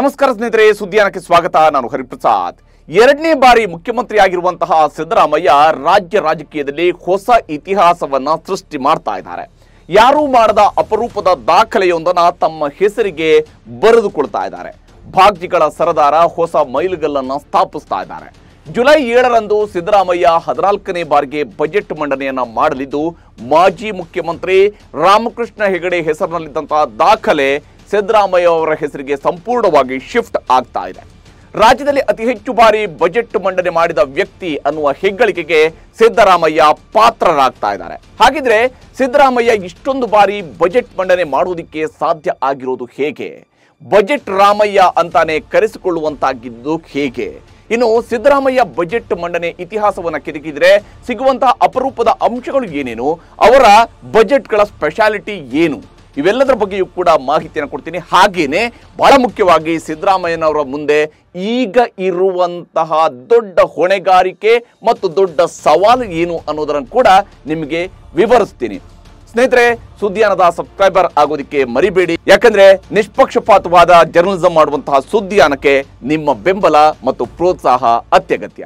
ನಮಸ್ಕಾರ ಸ್ನೇಹಿತರೆ ಸುದ್ದಿಯಾನಕ್ಕೆ ಸ್ವಾಗತ ನಾನು ಹರಿಪ್ರಸಾದ್ ಎರಡನೇ ಬಾರಿ ಮುಖ್ಯಮಂತ್ರಿ ಆಗಿರುವಂತಹ ಸಿದ್ದರಾಮಯ್ಯ ರಾಜ್ಯ ರಾಜಕೀಯದಲ್ಲಿ ಹೊಸ ಇತಿಹಾಸವನ್ನ ಸೃಷ್ಟಿ ಮಾಡ್ತಾ ಇದ್ದಾರೆ ಯಾರೂ ಮಾಡದ ಅಪರೂಪದ ದಾಖಲೆಯೊಂದನ್ನ ತಮ್ಮ ಹೆಸರಿಗೆ ಬರೆದುಕೊಳ್ತಾ ಇದ್ದಾರೆ ಭಾಗ್ಯಗಳ ಸರದಾರ ಹೊಸ ಮೈಲುಗಲ್ಲನ್ನ ಸ್ಥಾಪಿಸ್ತಾ ಇದ್ದಾರೆ ಜುಲೈ ಏಳರಂದು ಸಿದ್ದರಾಮಯ್ಯ ಹದಿನಾಲ್ಕನೇ ಬಾರಿಗೆ ಬಜೆಟ್ ಮಂಡನೆಯನ್ನ ಮಾಡಲಿದ್ದು ಮಾಜಿ ಮುಖ್ಯಮಂತ್ರಿ ರಾಮಕೃಷ್ಣ ಹೆಗಡೆ ಹೆಸರಿನಲ್ಲಿದ್ದಂತಹ ದಾಖಲೆ ಸಿದ್ದರಾಮಯ್ಯ ಅವರ ಹೆಸರಿಗೆ ಸಂಪೂರ್ಣವಾಗಿ ಶಿಫ್ಟ್ ಆಗ್ತಾ ಇದೆ ರಾಜ್ಯದಲ್ಲಿ ಅತಿ ಹೆಚ್ಚು ಬಾರಿ ಬಜೆಟ್ ಮಂಡನೆ ಮಾಡಿದ ವ್ಯಕ್ತಿ ಅನ್ನುವ ಹೆಗ್ಗಳಿಕೆಗೆ ಸಿದ್ದರಾಮಯ್ಯ ಪಾತ್ರರಾಗ್ತಾ ಇದ್ದಾರೆ ಹಾಗಿದ್ರೆ ಸಿದ್ದರಾಮಯ್ಯ ಇಷ್ಟೊಂದು ಬಾರಿ ಬಜೆಟ್ ಮಂಡನೆ ಮಾಡುವುದಕ್ಕೆ ಸಾಧ್ಯ ಆಗಿರೋದು ಹೇಗೆ ಬಜೆಟ್ ರಾಮಯ್ಯ ಅಂತಾನೆ ಕರೆಸಿಕೊಳ್ಳುವಂತಾಗಿದ್ದು ಹೇಗೆ ಇನ್ನು ಸಿದ್ದರಾಮಯ್ಯ ಬಜೆಟ್ ಮಂಡನೆ ಇತಿಹಾಸವನ್ನ ಕೆದಕಿದ್ರೆ ಸಿಗುವಂತಹ ಅಪರೂಪದ ಅಂಶಗಳು ಏನೇನು ಅವರ ಬಜೆಟ್ಗಳ ಸ್ಪೆಷಾಲಿಟಿ ಏನು ಇವೆಲ್ಲದರ ಬಗ್ಗೆಯೂ ಕೂಡ ಮಾಹಿತಿಯನ್ನು ಕೊಡ್ತೀನಿ ಹಾಗೇನೆ ಬಹಳ ಮುಖ್ಯವಾಗಿ ಸಿದ್ದರಾಮಯ್ಯನವರ ಮುಂದೆ ಈಗ ಇರುವಂತಹ ದೊಡ್ಡ ಹೊಣೆಗಾರಿಕೆ ಮತ್ತು ದೊಡ್ಡ ಸವಾಲು ಏನು ಅನ್ನೋದನ್ನು ಕೂಡ ನಿಮಗೆ ವಿವರಿಸ್ತೀನಿ ಸ್ನೇಹಿತರೆ ಸುದ್ದಿಯಾನದ ಸಬ್ಸ್ಕ್ರೈಬರ್ ಆಗೋದಕ್ಕೆ ಮರಿಬೇಡಿ ಯಾಕಂದ್ರೆ ನಿಷ್ಪಕ್ಷಪಾತವಾದ ಜರ್ನಲಿಸಂ ಮಾಡುವಂತಹ ಸುದ್ದಿಯಾನಕ್ಕೆ ನಿಮ್ಮ ಬೆಂಬಲ ಮತ್ತು ಪ್ರೋತ್ಸಾಹ ಅತ್ಯಗತ್ಯ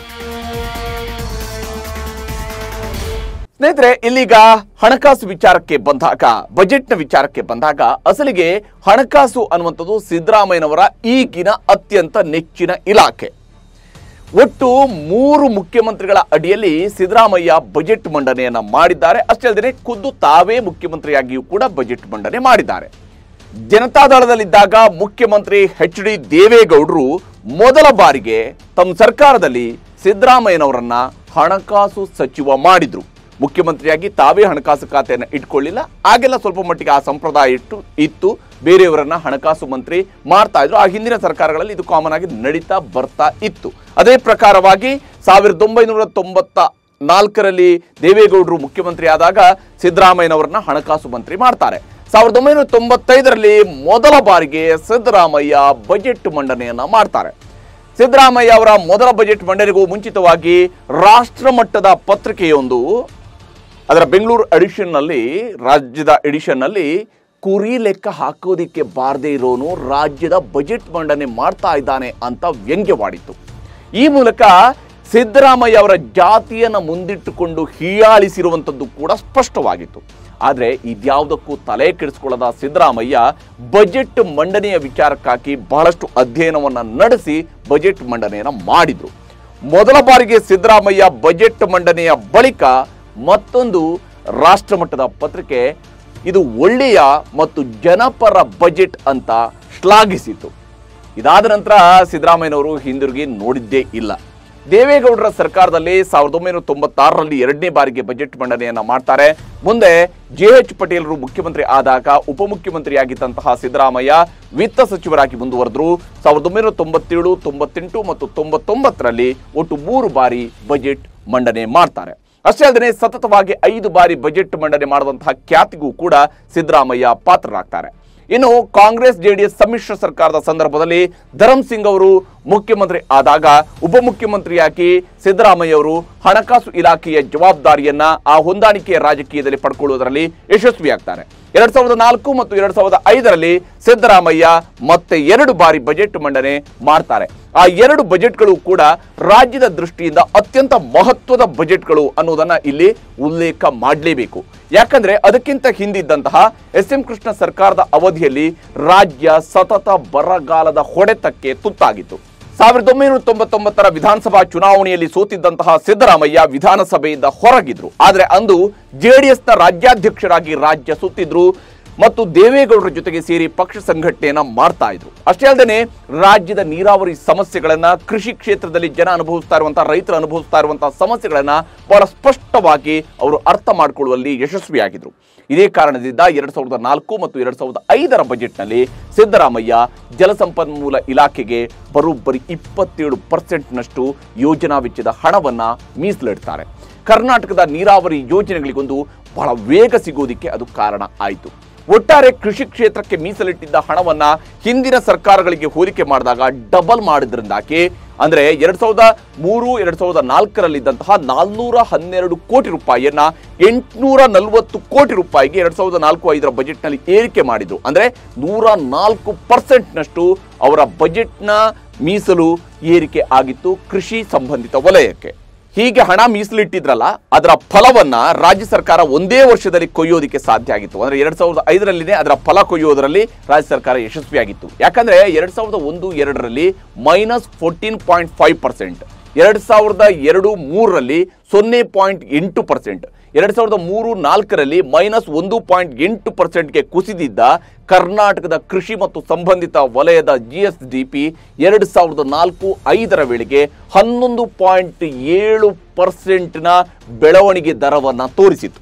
ಸ್ನೇಹಿತರೆ ಇಲ್ಲೀಗ ಹಣಕಾಸು ವಿಚಾರಕ್ಕೆ ಬಂದಾಗ ಬಜೆಟ್ನ ವಿಚಾರಕ್ಕೆ ಬಂದಾಗ ಅಸಲಿಗೆ ಹಣಕಾಸು ಅನ್ನುವಂಥದ್ದು ಸಿದ್ದರಾಮಯ್ಯನವರ ಈಗಿನ ಅತ್ಯಂತ ನೆಚ್ಚಿನ ಇಲಾಖೆ ಒಟ್ಟು ಮೂರು ಮುಖ್ಯಮಂತ್ರಿಗಳ ಅಡಿಯಲ್ಲಿ ಸಿದ್ದರಾಮಯ್ಯ ಬಜೆಟ್ ಮಂಡನೆಯನ್ನ ಮಾಡಿದ್ದಾರೆ ಅಷ್ಟೇ ಅಲ್ಲದೆ ಖುದ್ದು ತಾವೇ ಮುಖ್ಯಮಂತ್ರಿಯಾಗಿಯೂ ಕೂಡ ಬಜೆಟ್ ಮಂಡನೆ ಮಾಡಿದ್ದಾರೆ ಜನತಾದಳದಲ್ಲಿದ್ದಾಗ ಮುಖ್ಯಮಂತ್ರಿ ಎಚ್ ಡಿ ದೇವೇಗೌಡರು ಮೊದಲ ಬಾರಿಗೆ ತಮ್ಮ ಸರ್ಕಾರದಲ್ಲಿ ಸಿದ್ದರಾಮಯ್ಯನವರನ್ನ ಹಣಕಾಸು ಸಚಿವ ಮಾಡಿದ್ರು ಮುಖ್ಯಮಂತ್ರಿಯಾಗಿ ತಾವೇ ಹಣಕಾಸು ಖಾತೆಯನ್ನು ಇಟ್ಕೊಳ್ಳಿಲ್ಲ ಆಗೆಲ್ಲ ಸ್ವಲ್ಪ ಮಟ್ಟಿಗೆ ಆ ಸಂಪ್ರದಾಯ ಇಟ್ಟು ಇತ್ತು ಬೇರೆಯವರನ್ನ ಹಣಕಾಸು ಮಂತ್ರಿ ಮಾಡ್ತಾ ಇದ್ರು ಆ ಹಿಂದಿನ ಸರ್ಕಾರಗಳಲ್ಲಿ ಇದು ಕಾಮನ್ ಆಗಿ ನಡೀತಾ ಬರ್ತಾ ಇತ್ತು ಅದೇ ಪ್ರಕಾರವಾಗಿ ಸಾವಿರದ ಒಂಬೈನೂರ ತೊಂಬತ್ತ ನಾಲ್ಕರಲ್ಲಿ ದೇವೇಗೌಡರು ಮುಖ್ಯಮಂತ್ರಿ ಆದಾಗ ಸಿದ್ದರಾಮಯ್ಯನವರನ್ನ ಹಣಕಾಸು ಮಂತ್ರಿ ಮಾಡ್ತಾರೆ ಸಾವಿರದ ಒಂಬೈನೂರ ತೊಂಬತ್ತೈದರಲ್ಲಿ ಮೊದಲ ಬಾರಿಗೆ ಸಿದ್ದರಾಮಯ್ಯ ಬಜೆಟ್ ಮಂಡನೆಯನ್ನ ಮಾಡ್ತಾರೆ ಸಿದ್ದರಾಮಯ್ಯ ಅವರ ಮೊದಲ ಬಜೆಟ್ ಮಂಡನೆಗೂ ಮುಂಚಿತವಾಗಿ ರಾಷ್ಟ್ರ ಮಟ್ಟದ ಪತ್ರಿಕೆಯೊಂದು ಅದರ ಬೆಂಗಳೂರು ಎಡಿಷನ್ನಲ್ಲಿ ರಾಜ್ಯದ ಎಡಿಷನ್ನಲ್ಲಿ ಕುರಿ ಲೆಕ್ಕ ಹಾಕೋದಿಕ್ಕೆ ಬಾರದೇ ಇರೋನು ರಾಜ್ಯದ ಬಜೆಟ್ ಮಂಡನೆ ಮಾಡ್ತಾ ಇದ್ದಾನೆ ಅಂತ ವ್ಯಂಗ್ಯವಾಡಿತ್ತು ಈ ಮೂಲಕ ಸಿದ್ದರಾಮಯ್ಯ ಅವರ ಜಾತಿಯನ್ನು ಮುಂದಿಟ್ಟುಕೊಂಡು ಹೀಯಾಳಿಸಿರುವಂಥದ್ದು ಕೂಡ ಸ್ಪಷ್ಟವಾಗಿತ್ತು ಆದರೆ ಇದ್ಯಾವುದಕ್ಕೂ ತಲೆ ಕೆಡಿಸ್ಕೊಳ್ಳದ ಸಿದ್ದರಾಮಯ್ಯ ಬಜೆಟ್ ಮಂಡನೆಯ ವಿಚಾರಕ್ಕಾಗಿ ಬಹಳಷ್ಟು ಅಧ್ಯಯನವನ್ನು ನಡೆಸಿ ಬಜೆಟ್ ಮಂಡನೆಯನ್ನು ಮಾಡಿದ್ರು ಮೊದಲ ಬಾರಿಗೆ ಸಿದ್ದರಾಮಯ್ಯ ಬಜೆಟ್ ಮಂಡನೆಯ ಬಳಿಕ ಮತ್ತೊಂದು ರಾಷ್ಟ್ರಮಟ್ಟದ ಪತ್ರಿಕೆ ಇದು ಒಳ್ಳೆಯ ಮತ್ತು ಜನಪರ ಬಜೆಟ್ ಅಂತ ಶ್ಲಾಘಿಸಿತು ಇದಾದ ನಂತರ ಸಿದ್ದರಾಮಯ್ಯನವರು ಹಿಂದಿರುಗಿ ನೋಡಿದ್ದೇ ಇಲ್ಲ ದೇವೇಗೌಡರ ಸರ್ಕಾರದಲ್ಲಿ ಸಾವಿರದ ಒಂಬೈನೂರ ತೊಂಬತ್ತಾರರಲ್ಲಿ ಎರಡನೇ ಬಾರಿಗೆ ಬಜೆಟ್ ಮಂಡನೆಯನ್ನ ಮಾಡ್ತಾರೆ ಮುಂದೆ ಜೆ ಎಚ್ ಪಟೇಲರು ಮುಖ್ಯಮಂತ್ರಿ ಆದಾಗ ಉಪಮುಖ್ಯಮಂತ್ರಿಯಾಗಿದ್ದಂತಹ ಸಿದ್ದರಾಮಯ್ಯ ವಿತ್ತ ಸಚಿವರಾಗಿ ಮುಂದುವರೆದ್ರು ಸಾವಿರದ ಒಂಬೈನೂರ ತೊಂಬತ್ತೇಳು ತೊಂಬತ್ತೆಂಟು ಮತ್ತು ತೊಂಬತ್ತೊಂಬತ್ತರಲ್ಲಿ ಒಟ್ಟು ಮೂರು ಬಾರಿ ಬಜೆಟ್ ಮಂಡನೆ ಮಾಡ್ತಾರೆ ಅಷ್ಟೇ ಅಲ್ಲದೆ ಸತತವಾಗಿ ಐದು ಬಾರಿ ಬಜೆಟ್ ಮಂಡನೆ ಮಾಡುವಂತಹ ಖ್ಯಾತಿಗೂ ಕೂಡ ಸಿದ್ದರಾಮಯ್ಯ ಪಾತ್ರರಾಗ್ತಾರೆ ಇನ್ನು ಕಾಂಗ್ರೆಸ್ ಜೆಡಿಎಸ್ ಸಮ್ಮಿಶ್ರ ಸರ್ಕಾರದ ಸಂದರ್ಭದಲ್ಲಿ ಧರಮ್ ಸಿಂಗ್ ಅವರು ಮುಖ್ಯಮಂತ್ರಿ ಆದಾಗ ಉಪಮುಖ್ಯಮಂತ್ರಿಯಾಗಿ ಸಿದ್ದರಾಮಯ್ಯ ಅವರು ಹಣಕಾಸು ಇಲಾಖೆಯ ಜವಾಬ್ದಾರಿಯನ್ನ ಆ ಹೊಂದಾಣಿಕೆಯ ರಾಜಕೀಯದಲ್ಲಿ ಪಡ್ಕೊಳ್ಳುವುದರಲ್ಲಿ ಯಶಸ್ವಿಯಾಗ್ತಾರೆ ಎರಡ್ ಸಾವಿರದ ನಾಲ್ಕು ಮತ್ತು ಎರಡ್ ಸಾವಿರದ ಐದರಲ್ಲಿ ಸಿದ್ದರಾಮಯ್ಯ ಮತ್ತೆ ಎರಡು ಬಾರಿ ಬಜೆಟ್ ಮಂಡನೆ ಮಾಡ್ತಾರೆ ಆ ಎರಡು ಬಜೆಟ್ಗಳು ಕೂಡ ರಾಜ್ಯದ ದೃಷ್ಟಿಯಿಂದ ಅತ್ಯಂತ ಮಹತ್ವದ ಬಜೆಟ್ಗಳು ಅನ್ನೋದನ್ನ ಇಲ್ಲಿ ಉಲ್ಲೇಖ ಮಾಡಲೇಬೇಕು ಯಾಕಂದ್ರೆ ಅದಕ್ಕಿಂತ ಹಿಂದಿದ್ದಂತಹ ಎಸ್ ಎಂ ಕೃಷ್ಣ ಸರ್ಕಾರದ ಅವಧಿಯಲ್ಲಿ ರಾಜ್ಯ ಸತತ ಬರಗಾಲದ ಹೊಡೆತಕ್ಕೆ ತುತ್ತಾಗಿತ್ತು ಸಾವಿರದ ಒಂಬೈನೂರ ತೊಂಬತ್ತೊಂಬತ್ತರ ವಿಧಾನಸಭಾ ಚುನಾವಣೆಯಲ್ಲಿ ಸೋತಿದ್ದಂತಹ ಸಿದ್ದರಾಮಯ್ಯ ವಿಧಾನಸಭೆಯಿಂದ ಹೊರಗಿದ್ರು ಆದ್ರೆ ಅಂದು ಜೆಡಿಎಸ್ನ ರಾಜ್ಯಾಧ್ಯಕ್ಷರಾಗಿ ರಾಜ್ಯ ಸುತ್ತಿದ್ರು ಮತ್ತು ದೇವೇಗೌಡರ ಜೊತೆಗೆ ಸೇರಿ ಪಕ್ಷ ಸಂಘಟನೆಯನ್ನ ಮಾಡ್ತಾ ಇದ್ರು ಅಷ್ಟೇ ಅಲ್ಲದೆ ರಾಜ್ಯದ ನೀರಾವರಿ ಸಮಸ್ಯೆಗಳನ್ನ ಕೃಷಿ ಕ್ಷೇತ್ರದಲ್ಲಿ ಜನ ಅನುಭವಿಸ್ತಾ ಇರುವಂತಹ ರೈತರು ಅನುಭವಿಸ್ತಾ ಇರುವಂತಹ ಸಮಸ್ಯೆಗಳನ್ನ ಬಹಳ ಸ್ಪಷ್ಟವಾಗಿ ಅವರು ಅರ್ಥ ಮಾಡಿಕೊಳ್ಳುವಲ್ಲಿ ಯಶಸ್ವಿಯಾಗಿದ್ರು ಇದೇ ಕಾರಣದಿಂದ ಎರಡ್ ಸಾವಿರದ ನಾಲ್ಕು ಮತ್ತು ಎರಡ್ ಸಾವಿರದ ಐದರ ಬಜೆಟ್ನಲ್ಲಿ ಸಿದ್ದರಾಮಯ್ಯ ಜಲಸಂಪನ್ಮೂಲ ಇಲಾಖೆಗೆ ಬರೋಬ್ಬರಿ ಇಪ್ಪತ್ತೇಳು ಪರ್ಸೆಂಟ್ನಷ್ಟು ಯೋಜನಾ ವೆಚ್ಚದ ಹಣವನ್ನ ಮೀಸಲಿಡ್ತಾರೆ ಕರ್ನಾಟಕದ ನೀರಾವರಿ ಯೋಜನೆಗಳಿಗೊಂದು ಬಹಳ ವೇಗ ಸಿಗೋದಿಕ್ಕೆ ಅದು ಕಾರಣ ಆಯಿತು ಒಟ್ಟಾರೆ ಕೃಷಿ ಕ್ಷೇತ್ರಕ್ಕೆ ಮೀಸಲಿಟ್ಟಿದ್ದ ಹಣವನ್ನ ಹಿಂದಿನ ಸರ್ಕಾರಗಳಿಗೆ ಹೋಲಿಕೆ ಮಾಡಿದಾಗ ಡಬಲ್ ಮಾಡಿದ್ರಿಂದಾಗಿ ಅಂದ್ರೆ ಎರಡ್ ಸಾವಿರದ ಮೂರು ಎರಡ್ ಸಾವಿರದ ನಾಲ್ಕರಲ್ಲಿದ್ದಂತಹ ನಾಲ್ನೂರ ಹನ್ನೆರಡು ಕೋಟಿ ರೂಪಾಯಿಯನ್ನ ಎಂಟುನೂರ ನಲವತ್ತು ಕೋಟಿ ರೂಪಾಯಿಗೆ ಎರಡ್ ಸಾವಿರದ ನಾಲ್ಕು ಐದರ ಬಜೆಟ್ನಲ್ಲಿ ಏರಿಕೆ ಮಾಡಿದ್ರು ಅಂದ್ರೆ ನೂರ ನಾಲ್ಕು ಪರ್ಸೆಂಟ್ನಷ್ಟು ಅವರ ಬಜೆಟ್ನ ಮೀಸಲು ಏರಿಕೆ ಆಗಿತ್ತು ಕೃಷಿ ಸಂಬಂಧಿತ ವಲಯಕ್ಕೆ ಹೀಗೆ ಹಣ ಮೀಸಲಿಟ್ಟಿದ್ರಲ್ಲ ಅದರ ಫಲವನ್ನ ರಾಜ್ಯ ಸರ್ಕಾರ ಒಂದೇ ವರ್ಷದಲ್ಲಿ ಕೊಯ್ಯೋದಕ್ಕೆ ಸಾಧ್ಯ ಆಗಿತ್ತು ಅಂದ್ರೆ ಎರಡ್ ಸಾವಿರದ ಐದರಲ್ಲಿನೇ ಅದರ ಫಲ ಕೊಯ್ಯೋದರಲ್ಲಿ ರಾಜ್ಯ ಸರ್ಕಾರ ಯಶಸ್ವಿಯಾಗಿತ್ತು ಯಾಕಂದ್ರೆ ಎರಡ್ ಸಾವಿರದ ಒಂದು ಎರಡರಲ್ಲಿ minus fourteen point five percent ಎರಡ್ ಸಾವಿರದ ಎರಡು ಮೂರರಲ್ಲಿ ಸೊನ್ನೆ ಪಾಯಿಂಟ್ ಎಂಟು ಪರ್ಸೆಂಟ್ ಎರಡ್ ಸಾವಿರದ ಮೂರು ನಾಲ್ಕರಲ್ಲಿ ಮೈನಸ್ ಒಂದು ಪಾಯಿಂಟ್ ಎಂಟು ಪರ್ಸೆಂಟ್ಗೆ ಕುಸಿದಿದ್ದ ಕರ್ನಾಟಕದ ಕೃಷಿ ಮತ್ತು ಸಂಬಂಧಿತ ವಲಯದ ಜಿ ಎಸ್ ಡಿ ಪಿ ಎರಡು ಸಾವಿರದ ನಾಲ್ಕು ಐದರ ವೇಳೆಗೆ ಹನ್ನೊಂದು ಪಾಯಿಂಟ್ ಏಳು ಪರ್ಸೆಂಟ್ನ ಬೆಳವಣಿಗೆ ದರವನ್ನು ತೋರಿಸಿತು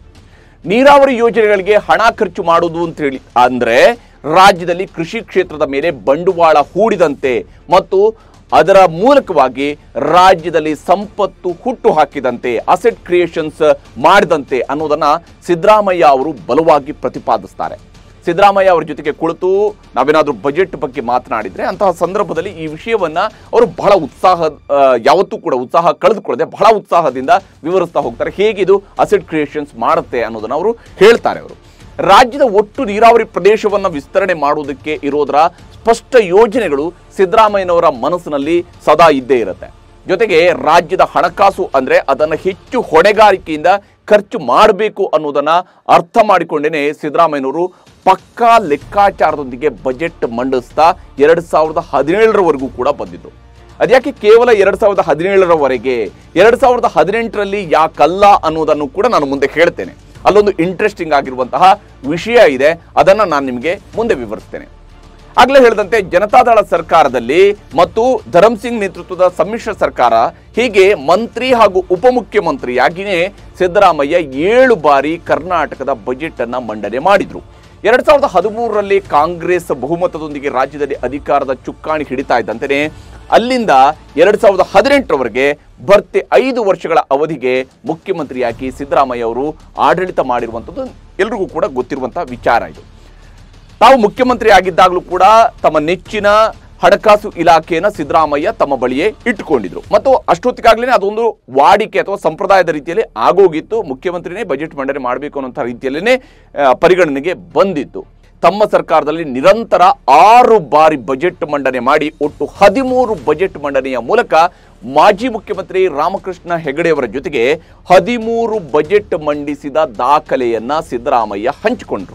ನೀರಾವರಿ ಯೋಜನೆಗಳಿಗೆ ಹಣ ಖರ್ಚು ಮಾಡುವುದು ಅಂತ ಹೇಳಿ ಅಂದ್ರೆ ರಾಜ್ಯದಲ್ಲಿ ಕೃಷಿ ಕ್ಷೇತ್ರದ ಮೇಲೆ ಬಂಡವಾಳ ಹೂಡಿದಂತೆ ಮತ್ತು ಅದರ ಮೂಲಕವಾಗಿ ರಾಜ್ಯದಲ್ಲಿ ಸಂಪತ್ತು ಹುಟ್ಟು ಹಾಕಿದಂತೆ ಅಸೆಟ್ ಕ್ರಿಯೇಷನ್ಸ್ ಮಾಡಿದಂತೆ ಅನ್ನೋದನ್ನ ಸಿದ್ದರಾಮಯ್ಯ ಅವರು ಬಲವಾಗಿ ಪ್ರತಿಪಾದಿಸ್ತಾರೆ ಸಿದ್ದರಾಮಯ್ಯ ಅವರ ಜೊತೆಗೆ ಕುಳಿತು ನಾವೇನಾದ್ರೂ ಬಜೆಟ್ ಬಗ್ಗೆ ಮಾತನಾಡಿದ್ರೆ ಅಂತಹ ಸಂದರ್ಭದಲ್ಲಿ ಈ ವಿಷಯವನ್ನ ಅವರು ಬಹಳ ಉತ್ಸಾಹ ಆ, ಯಾವತ್ತೂ ಕೂಡ ಉತ್ಸಾಹ ಕಳೆದುಕೊಳ್ಳದೆ ಬಹಳ ಉತ್ಸಾಹದಿಂದ ವಿವರಿಸ್ತಾ ಹೋಗ್ತಾರೆ ಹೇಗಿದು ಅಸೆಟ್ ಕ್ರಿಯೇಷನ್ಸ್ ಮಾಡುತ್ತೆ ಅನ್ನೋದನ್ನ ಅವರು ಹೇಳ್ತಾರೆ ಅವರು ರಾಜ್ಯದ ಒಟ್ಟು ನೀರಾವರಿ ಪ್ರದೇಶವನ್ನ ವಿಸ್ತರಣೆ ಮಾಡುವುದಕ್ಕೆ ಇರೋದರ ಸ್ಪಷ್ಟ ಯೋಜನೆಗಳು ಸಿದ್ದರಾಮಯ್ಯನವರ ಮನಸ್ಸಿನಲ್ಲಿ ಸದಾ ಇದ್ದೇ ಇರುತ್ತೆ ಜೊತೆಗೆ ರಾಜ್ಯದ ಹಣಕಾಸು ಅಂದ್ರೆ ಅದನ್ನು ಹೆಚ್ಚು ಹೊಣೆಗಾರಿಕೆಯಿಂದ ಖರ್ಚು ಮಾಡಬೇಕು ಅನ್ನೋದನ್ನ ಅರ್ಥ ಮಾಡಿಕೊಂಡೇನೆ ಸಿದ್ದರಾಮಯ್ಯನವರು ಪಕ್ಕಾ ಲೆಕ್ಕಾಚಾರದೊಂದಿಗೆ ಬಜೆಟ್ ಮಂಡಿಸ್ತಾ ಎರಡ್ ಸಾವಿರದ ಹದಿನೇಳರವರೆಗೂ ಕೂಡ ಬಂದಿದ್ರು ಅದ್ಯಾಕೆ ಕೇವಲ ಎರಡ್ ಸಾವಿರದ ಹದಿನೇಳರವರೆಗೆ ಎರಡ್ ಸಾವಿರದ ಹದಿನೆಂಟರಲ್ಲಿ ಯಾಕಲ್ಲ ಅನ್ನೋದನ್ನು ಕೂಡ ನಾನು ಮುಂದೆ ಹೇಳ್ತೇನೆ ಅಲ್ಲೊಂದು ಇಂಟ್ರೆಸ್ಟಿಂಗ್ ಆಗಿರುವಂತಹ ವಿಷಯ ಇದೆ ಅದನ್ನ ನಾನು ನಿಮಗೆ ಮುಂದೆ ವಿವರಿಸ್ತೇನೆ ಆಗ್ಲೇ ಹೇಳಿದಂತೆ ಜನತಾದಳ ಸರ್ಕಾರದಲ್ಲಿ ಮತ್ತು ಧರಮ್ ಸಿಂಗ್ ನೇತೃತ್ವದ ಸಮ್ಮಿಶ್ರ ಸರ್ಕಾರ ಹೀಗೆ ಮಂತ್ರಿ ಹಾಗೂ ಉಪಮುಖ್ಯಮಂತ್ರಿಯಾಗಿಯೇ ಸಿದ್ದರಾಮಯ್ಯ ಏಳು ಬಾರಿ ಕರ್ನಾಟಕದ ಬಜೆಟ್ ಅನ್ನ ಮಂಡನೆ ಮಾಡಿದ್ರು ಎರಡ್ ಸಾವಿರದ ಹದಿಮೂರರಲ್ಲಿ ಕಾಂಗ್ರೆಸ್ ಬಹುಮತದೊಂದಿಗೆ ರಾಜ್ಯದಲ್ಲಿ ಅಧಿಕಾರದ ಚುಕ್ಕಾಣಿ ಹಿಡಿತಾ ಇದ್ದಂತೆಯೇ ಅಲ್ಲಿಂದ ಎರಡ್ ಸಾವಿರದ ಹದಿನೆಂಟರವರೆಗೆ ಭರ್ತಿ ಐದು ವರ್ಷಗಳ ಅವಧಿಗೆ ಮುಖ್ಯಮಂತ್ರಿಯಾಗಿ ಸಿದ್ದರಾಮಯ್ಯ ಅವರು ಆಡಳಿತ ಮಾಡಿರುವಂಥದ್ದು ಎಲ್ರಿಗೂ ಕೂಡ ಗೊತ್ತಿರುವಂತಹ ವಿಚಾರ ಇದು ತಾವು ಮುಖ್ಯಮಂತ್ರಿ ಆಗಿದ್ದಾಗಲೂ ಕೂಡ ತಮ್ಮ ನೆಚ್ಚಿನ ಹಣಕಾಸು ಇಲಾಖೆಯನ್ನ ಸಿದ್ದರಾಮಯ್ಯ ತಮ್ಮ ಬಳಿಯೇ ಇಟ್ಟುಕೊಂಡಿದ್ರು ಮತ್ತು ಅಷ್ಟೊತ್ತಿಗಾಗ್ಲೇ ಅದೊಂದು ವಾಡಿಕೆ ಅಥವಾ ಸಂಪ್ರದಾಯದ ರೀತಿಯಲ್ಲಿ ಆಗೋಗಿತ್ತು ಮುಖ್ಯಮಂತ್ರಿನೇ ಬಜೆಟ್ ಮಂಡನೆ ಮಾಡಬೇಕು ಅನ್ನೋಂಥ ರೀತಿಯಲ್ಲೇ ಪರಿಗಣನೆಗೆ ಬಂದಿತ್ತು ತಮ್ಮ ಸರ್ಕಾರದಲ್ಲಿ ನಿರಂತರ ಆರು ಬಾರಿ ಬಜೆಟ್ ಮಂಡನೆ ಮಾಡಿ ಒಟ್ಟು ಹದಿಮೂರು ಬಜೆಟ್ ಮಂಡನೆಯ ಮೂಲಕ ಮಾಜಿ ಮುಖ್ಯಮಂತ್ರಿ ರಾಮಕೃಷ್ಣ ಹೆಗಡೆಯವರ ಜೊತೆಗೆ ಹದಿಮೂರು ಬಜೆಟ್ ಮಂಡಿಸಿದ ದಾಖಲೆಯನ್ನ ಸಿದ್ದರಾಮಯ್ಯ ಹಂಚಿಕೊಂಡ್ರು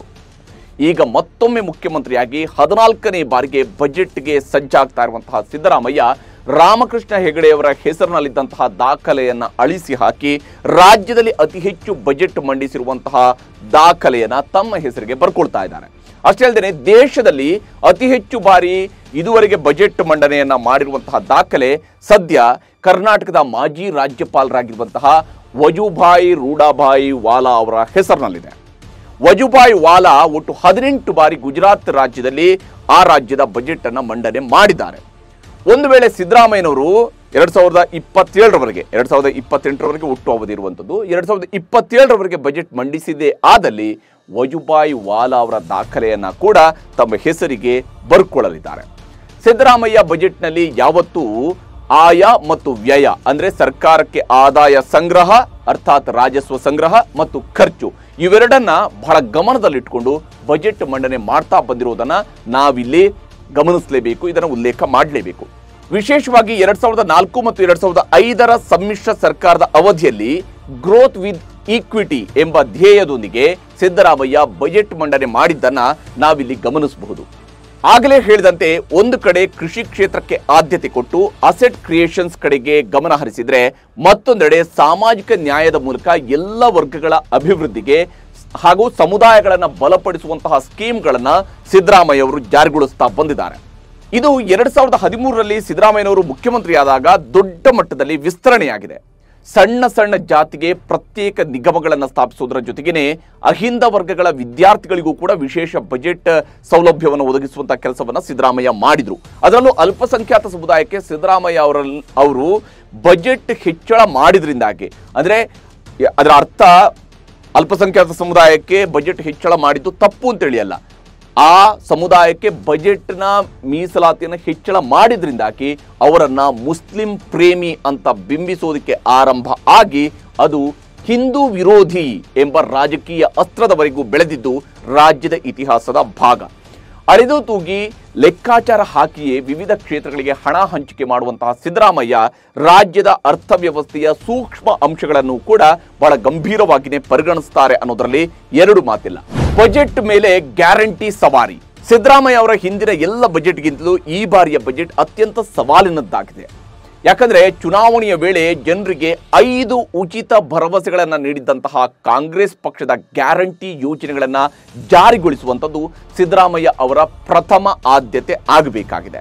ಈಗ ಮತ್ತೊಮ್ಮೆ ಮುಖ್ಯಮಂತ್ರಿಯಾಗಿ ಹದಿನಾಲ್ಕನೇ ಬಾರಿಗೆ ಬಜೆಟ್ಗೆ ಸಜ್ಜಾಗ್ತಾ ಇರುವಂತಹ ಸಿದ್ದರಾಮಯ್ಯ ರಾಮಕೃಷ್ಣ ಹೆಗಡೆಯವರ ಹೆಸರಿನಲ್ಲಿದ್ದಂತಹ ದಾಖಲೆಯನ್ನ ಅಳಿಸಿ ಹಾಕಿ ರಾಜ್ಯದಲ್ಲಿ ಅತಿ ಹೆಚ್ಚು ಬಜೆಟ್ ಮಂಡಿಸಿರುವಂತಹ ದಾಖಲೆಯನ್ನ ತಮ್ಮ ಹೆಸರಿಗೆ ಬರ್ಕೊಳ್ತಾ ಇದ್ದಾರೆ ಅಷ್ಟೇ ಅಲ್ಲದೆ ದೇಶದಲ್ಲಿ ಅತಿ ಹೆಚ್ಚು ಬಾರಿ ಇದುವರೆಗೆ ಬಜೆಟ್ ಮಂಡನೆಯನ್ನ ಮಾಡಿರುವಂತಹ ದಾಖಲೆ ಸದ್ಯ ಕರ್ನಾಟಕದ ಮಾಜಿ ರಾಜ್ಯಪಾಲರಾಗಿರುವಂತಹ ವಜುಭಾಯಿ ರೂಢಾಭಾಯಿ ವಾಲಾ ಅವರ ಹೆಸರಿನಲ್ಲಿದೆ ವಜುಭಾಯ್ ವಾಲಾ ಒಟ್ಟು ಹದಿನೆಂಟು ಬಾರಿ ಗುಜರಾತ್ ರಾಜ್ಯದಲ್ಲಿ ಆ ರಾಜ್ಯದ ಬಜೆಟ್ ಅನ್ನ ಮಂಡನೆ ಮಾಡಿದ್ದಾರೆ ಒಂದು ವೇಳೆ ಸಿದ್ದರಾಮಯ್ಯನವರು ಎರಡ್ ಸಾವಿರದ ಇಪ್ಪತ್ತೇಳರವರೆಗೆ ಎರಡ್ ಸಾವಿರದ ಇಪ್ಪತ್ತೆಂಟರವರೆಗೆ ಒಟ್ಟು ಅವಧಿ ಇರುವಂಥದ್ದು ಎರಡ್ ಸಾವಿರದ ಇಪ್ಪತ್ತೇಳರವರೆಗೆ ಬಜೆಟ್ ಮಂಡಿಸಿದೆ ಆದಲ್ಲಿ ವಜುಭಾಯ್ ವಾಲಾ ಅವರ ದಾಖಲೆಯನ್ನ ಕೂಡ ತಮ್ಮ ಹೆಸರಿಗೆ ಬರ್ಕೊಳ್ಳಲಿದ್ದಾರೆ ಸಿದ್ದರಾಮಯ್ಯ ಬಜೆಟ್ನಲ್ಲಿ ಯಾವತ್ತೂ ಆಯ ಮತ್ತು ವ್ಯಯ ಅಂದ್ರೆ ಸರ್ಕಾರಕ್ಕೆ ಆದಾಯ ಸಂಗ್ರಹ ಅರ್ಥಾತ್ ರಾಜಸ್ವ ಸಂಗ್ರಹ ಮತ್ತು ಖರ್ಚು ಇವೆರಡನ್ನ ಬಹಳ ಗಮನದಲ್ಲಿಟ್ಕೊಂಡು ಬಜೆಟ್ ಮಂಡನೆ ಮಾಡ್ತಾ ಬಂದಿರೋದನ್ನ ನಾವಿಲ್ಲಿ ಗಮನಿಸಲೇಬೇಕು ಇದನ್ನು ಉಲ್ಲೇಖ ಮಾಡಲೇಬೇಕು ವಿಶೇಷವಾಗಿ ಎರಡ್ ಸಾವಿರದ ನಾಲ್ಕು ಮತ್ತು ಎರಡ್ ಸಾವಿರದ ಐದರ ಸಮ್ಮಿಶ್ರ ಸರ್ಕಾರದ ಅವಧಿಯಲ್ಲಿ ಗ್ರೋತ್ ವಿತ್ ಈಕ್ವಿಟಿ ಎಂಬ ಧ್ಯೇಯದೊಂದಿಗೆ ಸಿದ್ದರಾಮಯ್ಯ ಬಜೆಟ್ ಮಂಡನೆ ಮಾಡಿದ್ದನ್ನ ನಾವಿಲ್ಲಿ ಗಮನಿಸಬಹುದು ಆಗಲೇ ಹೇಳಿದಂತೆ ಒಂದು ಕಡೆ ಕೃಷಿ ಕ್ಷೇತ್ರಕ್ಕೆ ಆದ್ಯತೆ ಕೊಟ್ಟು ಅಸೆಟ್ ಕ್ರಿಯೇಷನ್ಸ್ ಕಡೆಗೆ ಗಮನ ಹರಿಸಿದ್ರೆ ಮತ್ತೊಂದೆಡೆ ಸಾಮಾಜಿಕ ನ್ಯಾಯದ ಮೂಲಕ ಎಲ್ಲ ವರ್ಗಗಳ ಅಭಿವೃದ್ಧಿಗೆ ಹಾಗೂ ಸಮುದಾಯಗಳನ್ನು ಬಲಪಡಿಸುವಂತಹ ಸ್ಕೀಮ್ಗಳನ್ನ ಸಿದ್ದರಾಮಯ್ಯ ಅವರು ಜಾರಿಗೊಳಿಸ್ತಾ ಬಂದಿದ್ದಾರೆ ಇದು ಎರಡ್ ಸಾವಿರದ ಹದಿಮೂರರಲ್ಲಿ ಸಿದ್ದರಾಮಯ್ಯನವರು ಮುಖ್ಯಮಂತ್ರಿಯಾದಾಗ ದೊಡ್ಡ ಮಟ್ಟದಲ್ಲಿ ವಿಸ್ತರಣೆಯಾಗಿದೆ ಸಣ್ಣ ಸಣ್ಣ ಜಾತಿಗೆ ಪ್ರತ್ಯೇಕ ನಿಗಮಗಳನ್ನು ಸ್ಥಾಪಿಸುವುದರ ಜೊತೆಗೇನೆ ಅಹಿಂದ ವರ್ಗಗಳ ವಿದ್ಯಾರ್ಥಿಗಳಿಗೂ ಕೂಡ ವಿಶೇಷ ಬಜೆಟ್ ಸೌಲಭ್ಯವನ್ನು ಒದಗಿಸುವಂತಹ ಕೆಲಸವನ್ನ ಸಿದ್ದರಾಮಯ್ಯ ಮಾಡಿದ್ರು ಅದರಲ್ಲೂ ಅಲ್ಪಸಂಖ್ಯಾತ ಸಮುದಾಯಕ್ಕೆ ಸಿದ್ದರಾಮಯ್ಯ ಅವರ ಅವರು ಬಜೆಟ್ ಹೆಚ್ಚಳ ಮಾಡಿದ್ರಿಂದಾಗಿ ಅಂದ್ರೆ ಅದರ ಅರ್ಥ ಅಲ್ಪಸಂಖ್ಯಾತ ಸಮುದಾಯಕ್ಕೆ ಬಜೆಟ್ ಹೆಚ್ಚಳ ಮಾಡಿದ್ದು ತಪ್ಪು ಅಂತೇಳಿ ಅಲ್ಲ ಆ ಸಮುದಾಯಕ್ಕೆ ಬಜೆಟ್ನ ಮೀಸಲಾತಿಯನ್ನು ಹೆಚ್ಚಳ ಮಾಡಿದ್ರಿಂದಾಗಿ ಅವರನ್ನ ಮುಸ್ಲಿಂ ಪ್ರೇಮಿ ಅಂತ ಬಿಂಬಿಸೋದಕ್ಕೆ ಆರಂಭ ಆಗಿ ಅದು ಹಿಂದೂ ವಿರೋಧಿ ಎಂಬ ರಾಜಕೀಯ ಅಸ್ತ್ರದವರೆಗೂ ಬೆಳೆದಿದ್ದು ರಾಜ್ಯದ ಇತಿಹಾಸದ ಭಾಗ ಅಳೆದು ತೂಗಿ ಲೆಕ್ಕಾಚಾರ ಹಾಕಿಯೇ ವಿವಿಧ ಕ್ಷೇತ್ರಗಳಿಗೆ ಹಣ ಹಂಚಿಕೆ ಮಾಡುವಂತಹ ಸಿದ್ದರಾಮಯ್ಯ ರಾಜ್ಯದ ಅರ್ಥವ್ಯವಸ್ಥೆಯ ಸೂಕ್ಷ್ಮ ಅಂಶಗಳನ್ನು ಕೂಡ ಬಹಳ ಗಂಭೀರವಾಗಿಯೇ ಪರಿಗಣಿಸ್ತಾರೆ ಅನ್ನೋದರಲ್ಲಿ ಎರಡು ಮಾತಿಲ್ಲ ಬಜೆಟ್ ಮೇಲೆ ಗ್ಯಾರಂಟಿ ಸವಾರಿ ಸಿದ್ದರಾಮಯ್ಯ ಅವರ ಹಿಂದಿನ ಎಲ್ಲ ಬಜೆಟ್ಗಿಂತಲೂ ಈ ಬಾರಿಯ ಬಜೆಟ್ ಅತ್ಯಂತ ಸವಾಲಿನದ್ದಾಗಿದೆ ಯಾಕಂದ್ರೆ ಚುನಾವಣೆಯ ವೇಳೆ ಜನರಿಗೆ ಐದು ಉಚಿತ ಭರವಸೆಗಳನ್ನು ನೀಡಿದಂತಹ ಕಾಂಗ್ರೆಸ್ ಪಕ್ಷದ ಗ್ಯಾರಂಟಿ ಯೋಜನೆಗಳನ್ನು ಜಾರಿಗೊಳಿಸುವಂಥದ್ದು ಸಿದ್ದರಾಮಯ್ಯ ಅವರ ಪ್ರಥಮ ಆದ್ಯತೆ ಆಗಬೇಕಾಗಿದೆ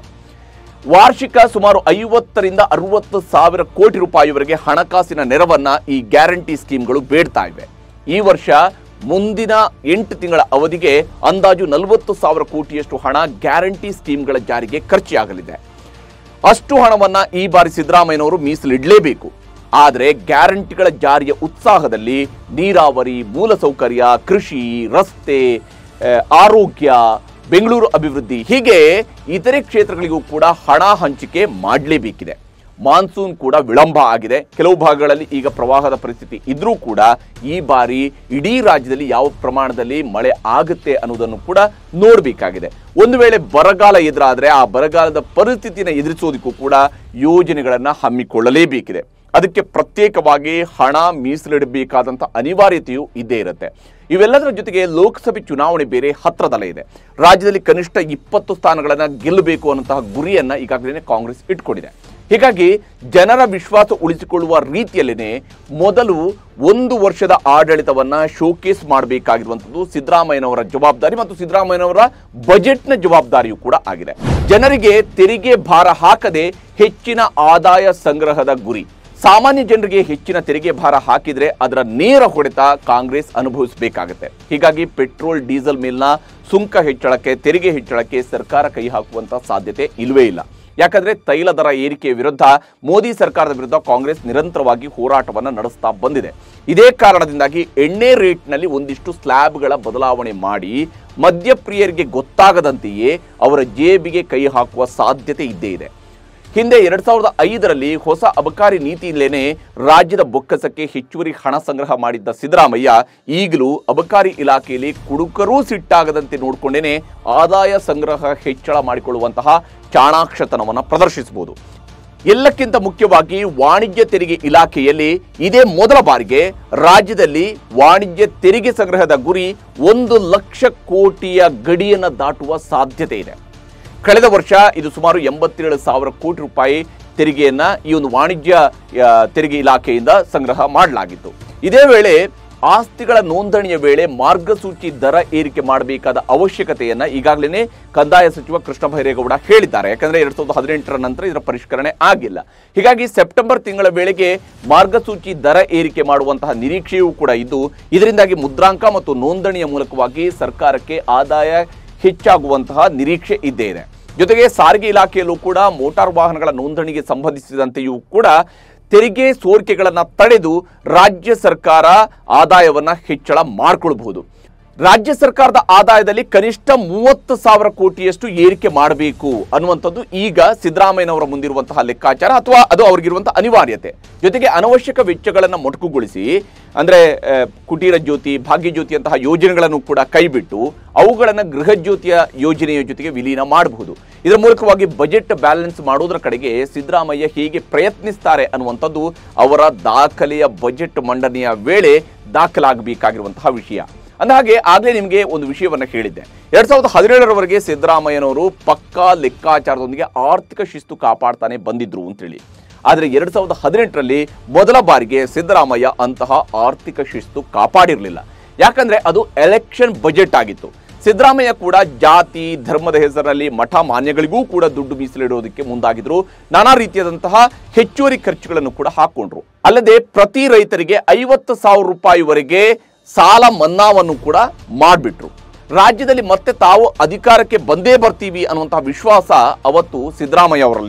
ವಾರ್ಷಿಕ ಸುಮಾರು ಐವತ್ತರಿಂದ ಅರವತ್ತು ಸಾವಿರ ಕೋಟಿ ರೂಪಾಯಿವರೆಗೆ ಹಣಕಾಸಿನ ನೆರವನ್ನ ಈ ಗ್ಯಾರಂಟಿ ಸ್ಕೀಮ್ಗಳು ಬೇಡ್ತಾ ಇವೆ ಈ ವರ್ಷ ಮುಂದಿನ ಎಂಟು ತಿಂಗಳ ಅವಧಿಗೆ ಅಂದಾಜು ನಲವತ್ತು ಸಾವಿರ ಕೋಟಿಯಷ್ಟು ಹಣ ಗ್ಯಾರಂಟಿ ಸ್ಕೀಮ್ಗಳ ಜಾರಿಗೆ ಖರ್ಚಾಗಲಿದೆ ಅಷ್ಟು ಹಣವನ್ನ ಈ ಬಾರಿ ಸಿದ್ದರಾಮಯ್ಯನವರು ಮೀಸಲಿಡಲೇಬೇಕು ಆದರೆ ಗ್ಯಾರಂಟಿಗಳ ಜಾರಿಯ ಉತ್ಸಾಹದಲ್ಲಿ ನೀರಾವರಿ ಮೂಲಸೌಕರ್ಯ ಕೃಷಿ ರಸ್ತೆ ಆ, ಆರೋಗ್ಯ ಬೆಂಗಳೂರು ಅಭಿವೃದ್ಧಿ ಹೀಗೆ ಇತರೆ ಕ್ಷೇತ್ರಗಳಿಗೂ ಕೂಡ ಹಣ ಹಂಚಿಕೆ ಮಾಡಲೇಬೇಕಿದೆ ಮಾನ್ಸೂನ್ ಕೂಡ ವಿಳಂಬ ಆಗಿದೆ ಕೆಲವು ಭಾಗಗಳಲ್ಲಿ ಈಗ ಪ್ರವಾಹದ ಪರಿಸ್ಥಿತಿ ಇದ್ರೂ ಕೂಡ ಈ ಬಾರಿ ಇಡೀ ರಾಜ್ಯದಲ್ಲಿ ಯಾವ ಪ್ರಮಾಣದಲ್ಲಿ ಮಳೆ ಆಗುತ್ತೆ ಅನ್ನೋದನ್ನು ಕೂಡ ನೋಡಬೇಕಾಗಿದೆ ಒಂದು ವೇಳೆ ಬರಗಾಲ ಎದುರಾದ್ರೆ ಆ ಬರಗಾಲದ ಪರಿಸ್ಥಿತಿನ ಎದುರಿಸೋದಕ್ಕೂ ಕೂಡ ಯೋಜನೆಗಳನ್ನು ಹಮ್ಮಿಕೊಳ್ಳಲೇಬೇಕಿದೆ ಅದಕ್ಕೆ ಪ್ರತ್ಯೇಕವಾಗಿ ಹಣ ಮೀಸಲಿಡಬೇಕಾದಂಥ ಅನಿವಾರ್ಯತೆಯೂ ಇದ್ದೇ ಇರುತ್ತೆ ಇವೆಲ್ಲದರ ಜೊತೆಗೆ ಲೋಕಸಭೆ ಚುನಾವಣೆ ಬೇರೆ ಹತ್ರದಲ್ಲೇ ಇದೆ ರಾಜ್ಯದಲ್ಲಿ ಕನಿಷ್ಠ ಇಪ್ಪತ್ತು ಸ್ಥಾನಗಳನ್ನು ಗೆಲ್ಲಬೇಕು ಅನ್ನುವಂತಹ ಗುರಿಯನ್ನ ಈಗಾಗಲೇ ಕಾಂಗ್ರೆಸ್ ಇಟ್ಕೊಂಡಿದೆ ಹೀಗಾಗಿ ಜನರ ವಿಶ್ವಾಸ ಉಳಿಸಿಕೊಳ್ಳುವ ರೀತಿಯಲ್ಲೇನೆ ಮೊದಲು ಒಂದು ವರ್ಷದ ಆಡಳಿತವನ್ನ ಶೋಕೇಸ್ ಮಾಡಬೇಕಾಗಿರುವಂಥದ್ದು ಸಿದ್ದರಾಮಯ್ಯನವರ ಜವಾಬ್ದಾರಿ ಮತ್ತು ಸಿದ್ದರಾಮಯ್ಯನವರ ಬಜೆಟ್ನ ಜವಾಬ್ದಾರಿಯೂ ಕೂಡ ಆಗಿದೆ ಜನರಿಗೆ ತೆರಿಗೆ ಭಾರ ಹಾಕದೆ ಹೆಚ್ಚಿನ ಆದಾಯ ಸಂಗ್ರಹದ ಗುರಿ ಸಾಮಾನ್ಯ ಜನರಿಗೆ ಹೆಚ್ಚಿನ ತೆರಿಗೆ ಭಾರ ಹಾಕಿದ್ರೆ ಅದರ ನೇರ ಹೊಡೆತ ಕಾಂಗ್ರೆಸ್ ಅನುಭವಿಸಬೇಕಾಗುತ್ತೆ ಹೀಗಾಗಿ ಪೆಟ್ರೋಲ್ ಡೀಸೆಲ್ ಮೇಲಿನ ಸುಂಕ ಹೆಚ್ಚಳಕ್ಕೆ ತೆರಿಗೆ ಹೆಚ್ಚಳಕ್ಕೆ ಸರ್ಕಾರ ಕೈ ಹಾಕುವಂತ ಸಾಧ್ಯತೆ ಇಲ್ವೇ ಇಲ್ಲ ಯಾಕಂದ್ರೆ ತೈಲ ದರ ಏರಿಕೆಯ ವಿರುದ್ಧ ಮೋದಿ ಸರ್ಕಾರದ ವಿರುದ್ಧ ಕಾಂಗ್ರೆಸ್ ನಿರಂತರವಾಗಿ ಹೋರಾಟವನ್ನು ನಡೆಸ್ತಾ ಬಂದಿದೆ ಇದೇ ಕಾರಣದಿಂದಾಗಿ ಎಣ್ಣೆ ರೇಟ್ನಲ್ಲಿ ಒಂದಿಷ್ಟು ಸ್ಲ್ಯಾಬ್ಗಳ ಬದಲಾವಣೆ ಮಾಡಿ ಮದ್ಯಪ್ರಿಯರಿಗೆ ಗೊತ್ತಾಗದಂತೆಯೇ ಅವರ ಜೇಬಿಗೆ ಕೈ ಹಾಕುವ ಸಾಧ್ಯತೆ ಇದ್ದೇ ಇದೆ ಹಿಂದೆ ಎರಡ್ ಸಾವಿರದ ಐದರಲ್ಲಿ ಹೊಸ ಅಬಕಾರಿ ನೀತಿಯಲ್ಲೇನೆ ರಾಜ್ಯದ ಬೊಕ್ಕಸಕ್ಕೆ ಹೆಚ್ಚುವರಿ ಹಣ ಸಂಗ್ರಹ ಮಾಡಿದ್ದ ಸಿದ್ದರಾಮಯ್ಯ ಈಗಲೂ ಅಬಕಾರಿ ಇಲಾಖೆಯಲ್ಲಿ ಕುಡುಕರೂ ಸಿಟ್ಟಾಗದಂತೆ ನೋಡಿಕೊಂಡೇನೆ ಆದಾಯ ಸಂಗ್ರಹ ಹೆಚ್ಚಳ ಮಾಡಿಕೊಳ್ಳುವಂತಹ ಚಾಣಾಕ್ಷತನವನ್ನು ಪ್ರದರ್ಶಿಸಬಹುದು ಎಲ್ಲಕ್ಕಿಂತ ಮುಖ್ಯವಾಗಿ ವಾಣಿಜ್ಯ ತೆರಿಗೆ ಇಲಾಖೆಯಲ್ಲಿ ಇದೇ ಮೊದಲ ಬಾರಿಗೆ ರಾಜ್ಯದಲ್ಲಿ ವಾಣಿಜ್ಯ ತೆರಿಗೆ ಸಂಗ್ರಹದ ಗುರಿ ಒಂದು ಲಕ್ಷ ಕೋಟಿಯ ಗಡಿಯನ್ನು ದಾಟುವ ಸಾಧ್ಯತೆ ಇದೆ ಕಳೆದ ವರ್ಷ ಇದು ಸುಮಾರು ಎಂಬತ್ತೇಳು ಸಾವಿರ ಕೋಟಿ ರೂಪಾಯಿ ತೆರಿಗೆಯನ್ನ ಈ ಒಂದು ವಾಣಿಜ್ಯ ಆ, ತೆರಿಗೆ ಇಲಾಖೆಯಿಂದ ಸಂಗ್ರಹ ಮಾಡಲಾಗಿತ್ತು ಇದೇ ವೇಳೆ ಆಸ್ತಿಗಳ ನೋಂದಣಿಯ ವೇಳೆ ಮಾರ್ಗಸೂಚಿ ದರ ಏರಿಕೆ ಮಾಡಬೇಕಾದ ಅವಶ್ಯಕತೆಯನ್ನ ಈಗಾಗಲೇ ಕಂದಾಯ ಸಚಿವ ಕೃಷ್ಣ ಬೈರೇಗೌಡ ಹೇಳಿದ್ದಾರೆ ಯಾಕಂದ್ರೆ ಎರಡ್ ಸಾವಿರದ ಹದಿನೆಂಟರ ನಂತರ ಇದರ ಪರಿಷ್ಕರಣೆ ಆಗಿಲ್ಲ ಹೀಗಾಗಿ ಸೆಪ್ಟೆಂಬರ್ ತಿಂಗಳ ವೇಳೆಗೆ ಮಾರ್ಗಸೂಚಿ ದರ ಏರಿಕೆ ಮಾಡುವಂತಹ ನಿರೀಕ್ಷೆಯೂ ಕೂಡ ಇದ್ದು ಇದರಿಂದಾಗಿ ಮುದ್ರಾಂಕ ಮತ್ತು ನೋಂದಣಿಯ ಮೂಲಕವಾಗಿ ಸರ್ಕಾರಕ್ಕೆ ಆದಾಯ ಹೆಚ್ಚಾಗುವಂತಹ ನಿರೀಕ್ಷೆ ಇದ್ದೇ ಇದೆ ಜೊತೆಗೆ ಸಾರಿಗೆ ಇಲಾಖೆಯಲ್ಲೂ ಕೂಡ ಮೋಟಾರ್ ವಾಹನಗಳ ನೋಂದಣಿಗೆ ಸಂಬಂಧಿಸಿದಂತೆಯೂ ಕೂಡ ತೆರಿಗೆ ಸೋರಿಕೆಗಳನ್ನು ತಡೆದು ರಾಜ್ಯ ಸರ್ಕಾರ ಆದಾಯವನ್ನ ಹೆಚ್ಚಳ ಮಾಡಿಕೊಳ್ಬಹುದು ರಾಜ್ಯ ಸರ್ಕಾರದ ಆದಾಯದಲ್ಲಿ ಕನಿಷ್ಠ ಮೂವತ್ತು ಸಾವಿರ ಕೋಟಿಯಷ್ಟು ಏರಿಕೆ ಮಾಡಬೇಕು ಅನ್ನುವಂಥದ್ದು ಈಗ ಸಿದ್ದರಾಮಯ್ಯನವರ ಮುಂದಿರುವಂತಹ ಲೆಕ್ಕಾಚಾರ ಅಥವಾ ಅದು ಅವ್ರಿಗಿರುವಂತಹ ಅನಿವಾರ್ಯತೆ ಜೊತೆಗೆ ಅನವಶ್ಯಕ ವೆಚ್ಚಗಳನ್ನು ಮೊಟಕುಗೊಳಿಸಿ ಅಂದ್ರೆ ಆ, ಕುಟೀರ ಜ್ಯೋತಿ ಭಾಗ್ಯ ಜ್ಯೋತಿಯಂತಹ ಯೋಜನೆಗಳನ್ನು ಕೂಡ ಕೈಬಿಟ್ಟು ಅವುಗಳನ್ನು ಗೃಹ ಜ್ಯೋತಿಯ ಯೋಜನೆಯ ಜೊತೆಗೆ ವಿಲೀನ ಮಾಡಬಹುದು ಇದರ ಮೂಲಕವಾಗಿ ಬಜೆಟ್ ಬ್ಯಾಲೆನ್ಸ್ ಮಾಡೋದರ ಕಡೆಗೆ ಸಿದ್ದರಾಮಯ್ಯ ಹೇಗೆ ಪ್ರಯತ್ನಿಸ್ತಾರೆ ಅನ್ನುವಂಥದ್ದು ಅವರ ದಾಖಲೆಯ ಬಜೆಟ್ ಮಂಡನೆಯ ವೇಳೆ ದಾಖಲಾಗಬೇಕಾಗಿರುವಂತಹ ವಿಷಯ ಅಂದಹಾಗೆ ಆಗಲೇ ನಿಮಗೆ ಒಂದು ವಿಷಯವನ್ನ ಹೇಳಿದ್ದೆ ಎರಡ್ ಸಾವಿರದ ಹದಿನೇಳರವರೆಗೆ ಸಿದ್ದರಾಮಯ್ಯನವರು ಪಕ್ಕಾ ಲೆಕ್ಕಾಚಾರದೊಂದಿಗೆ ಆರ್ಥಿಕ ಶಿಸ್ತು ಕಾಪಾಡ್ತಾನೆ ಬಂದಿದ್ರು ಅಂತೇಳಿ ಆದರೆ ಎರಡ್ ಸಾವಿರದ ಹದಿನೆಂಟರಲ್ಲಿ ಮೊದಲ ಬಾರಿಗೆ ಸಿದ್ದರಾಮಯ್ಯ ಅಂತಹ ಆರ್ಥಿಕ ಶಿಸ್ತು ಕಾಪಾಡಿರಲಿಲ್ಲ ಯಾಕಂದ್ರೆ ಅದು ಎಲೆಕ್ಷನ್ ಬಜೆಟ್ ಆಗಿತ್ತು ಸಿದ್ದರಾಮಯ್ಯ ಕೂಡ ಜಾತಿ ಧರ್ಮದ ಹೆಸರಲ್ಲಿ ಮಠ ಮಾನ್ಯಗಳಿಗೂ ಕೂಡ ದುಡ್ಡು ಮೀಸಲಿಡೋದಕ್ಕೆ ಮುಂದಾಗಿದ್ರು ನಾನಾ ರೀತಿಯಾದಂತಹ ಹೆಚ್ಚುವರಿ ಖರ್ಚುಗಳನ್ನು ಕೂಡ ಹಾಕೊಂಡ್ರು ಅಲ್ಲದೆ ಪ್ರತಿ ರೈತರಿಗೆ ಐವತ್ತು ಸಾವಿರ ರೂಪಾಯಿವರೆಗೆ ಸಾಲ ಮನ್ನಾವನ್ನು ಕೂಡ ಮಾಡಿಬಿಟ್ರು ರಾಜ್ಯದಲ್ಲಿ ಮತ್ತೆ ತಾವು ಅಧಿಕಾರಕ್ಕೆ ಬಂದೇ ಬರ್ತೀವಿ ಅನ್ನುವಂತಹ ವಿಶ್ವಾಸ ಅವತ್ತು ಸಿದ್ದರಾಮಯ್ಯ ಅವರಲ್ಲಿತ್ತು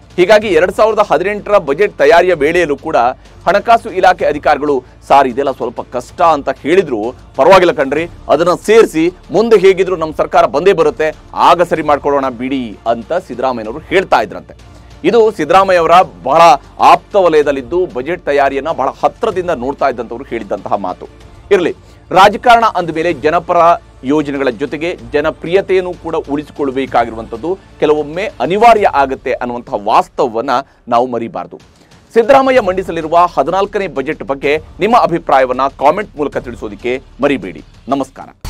ಹೀಗಾಗಿ ಎರಡ್ ಸಾವಿರದ ಹದಿನೆಂಟರ ಬಜೆಟ್ ತಯಾರಿಯ ವೇಳೆಯಲ್ಲೂ ಕೂಡ ಹಣಕಾಸು ಇಲಾಖೆ ಅಧಿಕಾರಿಗಳು ಸಾರ್ ಇದೆಲ್ಲ ಸ್ವಲ್ಪ ಕಷ್ಟ ಅಂತ ಹೇಳಿದ್ರು ಪರವಾಗಿಲ್ಲ ಕಣ್ರಿ ಅದನ್ನ ಸೇರಿಸಿ ಮುಂದೆ ಹೇಗಿದ್ರು ನಮ್ಮ ಸರ್ಕಾರ ಬಂದೇ ಬರುತ್ತೆ ಆಗ ಸರಿ ಮಾಡ್ಕೊಳ್ಳೋಣ ಬಿಡಿ ಅಂತ ಸಿದ್ದರಾಮಯ್ಯನವರು ಹೇಳ್ತಾ ಇದ್ರಂತೆ ಇದು ಸಿದ್ದರಾಮಯ್ಯ ಅವರ ಬಹಳ ಆಪ್ತ ವಲಯದಲ್ಲಿದ್ದು ಬಜೆಟ್ ತಯಾರಿಯನ್ನ ಬಹಳ ಹತ್ರದಿಂದ ನೋಡ್ತಾ ಇದ್ದಂಥವ್ರು ಹೇಳಿದಂತಹ ಮಾತು ಇರಲಿ ರಾಜಕಾರಣ ಅಂದ ಮೇಲೆ ಜನಪರ ಯೋಜನೆಗಳ ಜೊತೆಗೆ ಜನಪ್ರಿಯತೆಯನ್ನು ಕೂಡ ಉಳಿಸಿಕೊಳ್ಳಬೇಕಾಗಿರುವಂಥದ್ದು ಕೆಲವೊಮ್ಮೆ ಅನಿವಾರ್ಯ ಆಗುತ್ತೆ ಅನ್ನುವಂತಹ ವಾಸ್ತವವನ್ನ ನಾವು ಮರಿಬಾರದು ಸಿದ್ದರಾಮಯ್ಯ ಮಂಡಿಸಲಿರುವ ಹದಿನಾಲ್ಕನೇ ಬಜೆಟ್ ಬಗ್ಗೆ ನಿಮ್ಮ ಅಭಿಪ್ರಾಯವನ್ನ ಕಾಮೆಂಟ್ ಮೂಲಕ ತಿಳಿಸೋದಕ್ಕೆ ಮರಿಬೇಡಿ ನಮಸ್ಕಾರ